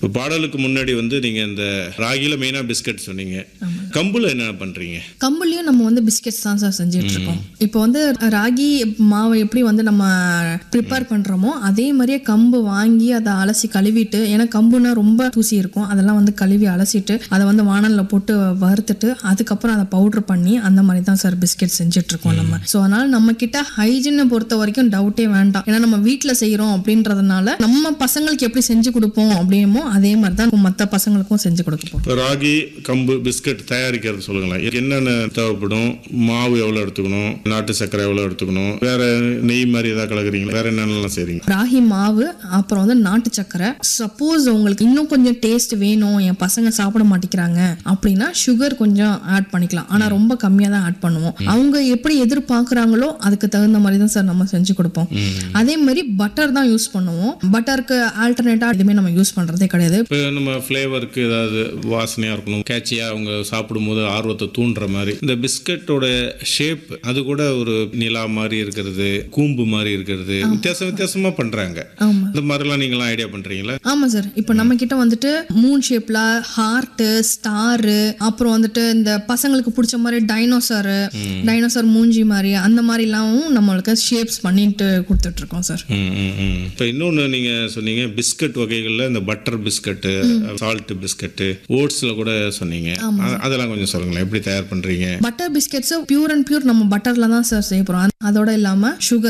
இப்போ பாடலுக்கு முன்னாடி வந்து நீங்க இந்த ராகில மெயினா பிஸ்கட் சொன்னீங்க கம்புல என்ன பண்றீங்க கம்புலையும் நம்ம வந்து பிஸ்கெட்ஸ் தான் சார் செஞ்சுட்டு இருக்கோம் இப்போ வந்து ராகி மாவை எப்படி வந்து நம்ம ப்ரிப்பேர் பண்றோமோ அதே மாதிரியே கம்பு வாங்கி அதை அலசி கழுவிட்டு ஏன்னா கம்புனா ரொம்ப தூசி இருக்கும் அதெல்லாம் வந்து கழுவி அலசிட்டு அதை வந்து வானல்ல போட்டு வறுத்துட்டு அதுக்கப்புறம் அதை பவுடர் பண்ணி அந்த மாதிரி தான் சார் பிஸ்கெட் செஞ்சுட்டு இருக்கோம் நம்ம ஸோ அதனால நம்ம கிட்ட ஹைஜீனை பொறுத்த வரைக்கும் டவுட்டே வேண்டாம் ஏன்னா நம்ம வீட்டில் செய்கிறோம் அப்படின்றதுனால நம்ம பசங்களுக்கு எப்படி செஞ்சு கொடுப்போம் அப்படியுமோ அதே மாதிரி தான் மற்ற பசங்களுக்கும் செஞ்சு கொடுப்போம் இப்போ ராகி கம்பு பிஸ்கட் தயாரிக்கிறது சொல்லுங்களேன் இதுக்கு என்னென்ன தேவைப்படும் மாவு எவ்வளோ எடுத்துக்கணும் நாட்டு சர்க்கரை எவ்வளோ எடுத்துக்கணும் வேற நெய் மாதிரி ஏதாவது கலக்குறீங்களா வேற என்னென்னலாம் செய்றீங்க ராகி மாவு அப்புறம் வந்து நாட்டு சக்கரை சப்போஸ் உங்களுக்கு இன்னும் கொஞ்சம் டேஸ்ட் வேணும் என் பசங்க சாப்பிட மாட்டேங்கிறாங்க அப்படின்னா சுகர் கொஞ்சம் ஆட் பண்ணிக்கலாம் ஆனா ரொம்ப கம்மியா தான் ஆட் பண்ணுவோம் அவங்க எப்படி எதிர்பார்க்கறாங்களோ அதுக்கு தகுந்த மாதிரி தான் சார் நம்ம செஞ்சு கொடுப்போம் அதே மாதிரி பட்டர் தான் யூஸ் பண்ணுவோம் பட்டருக்கு ஆல்டர்னேட்டா எதுவுமே நம்ம யூஸ் பண்றதே கிடையாது இப்போ நம்ம ஃப்ளேவருக்கு ஏதாவது வாசனையாக இருக்கணும் கேட்சியாக அவங்க சாப்பிடும்போது ஆர்வத்தை தூண்டுற மாதிரி இந்த பிஸ்கட்டோட ஷேப் அது கூட ஒரு நிலா மாதிரி இருக்கிறது கூம்பு மாதிரி இருக்கிறது வித்தியாசம் வித்தியாசமா பண்றாங்க ஆமா இந்த மாதிரிலாம் நீங்களாம் ஐடியா பண்றீங்களா ஆமா சார் இப்போ நம்ம கிட்ட வந்துட்டு மூன் ஷேப்ல ஹார்ட் ஸ்டாரு அப்புறம் வந்துட்டு இந்த பசங்களுக்கு பிடிச்ச மாதிரி டைனோசர் டைனோசர் மூஞ்சி மாதிரி அந்த மாதிரிலாம் நம்மளுக்கு ஷேப்ஸ் பண்ணிட்டு கொடுத்துட்டு இருக்கோம் சார் இப்போ இன்னொன்று நீங்கள் சொன்னீங்க பிஸ்கட் வகைகளில் இந்த பட்டர் பிஸ்கட்டு சால்ட் பிஸ்கட்டு ஓட்ஸில் கூட சொன்னீங்க அ- அதெல்லாம் கொஞ்சம் சொல்லுங்களேன் எப்படி தயார் பண்ணுறீங்க butter biscuits pure and pure நம்ம பட்டர்ல தான் சார் செய்ய போறோம் அதோட இல்லாம சுகர்